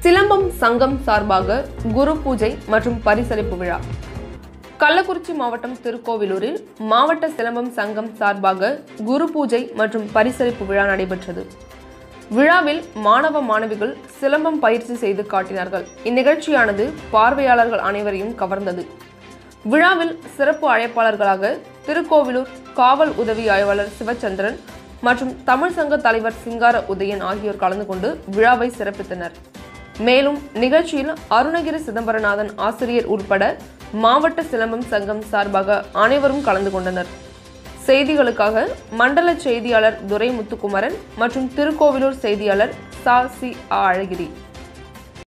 சிலம்பம் சங்கம் சார்பாக குரு பூஜை மற்றும் பரிசளிப்பு விழா கள்ளக்குறிச்சி மாவட்டம் திருக்கோவிலூரில் மாவட்ட சிலம்பம் சங்கம் சார்பாக குரு பூஜை மற்றும் பரிசளிப்பு விழா நடைபெற்றது விழாவில் மாணவ மாணவிகள் சிலம்பம் பயிற்சி செய்து காட்டினார்கள் இந்நிகழ்ச்சியானது பார்வையாளர்கள் அனைவரையும் கவர்ந்தது விழாவில் சிறப்பு அழைப்பாளர்களாக திருக்கோவிலூர் காவல் உதவி ஆய்வாளர் சிவச்சந்திரன் மற்றும் தமிழ் சங்க தலைவர் சிங்கார உதயன் ஆகியோர் கலந்து கொண்டு விழாவை சிறப்பித்தனர் மேலும் நிகழ்ச்சியில் அருணகிரி சிதம்பரநாதன் ஆசிரியர் உட்பட மாவட்ட சிலம்பம் சங்கம் சார்பாக அனைவரும் கலந்து கொண்டனர் செய்திகளுக்காக மண்டல செய்தியாளர் துரை முத்துக்குமரன் மற்றும் திருக்கோவிலூர் செய்தியாளர் சா சி ஆ அழகிரி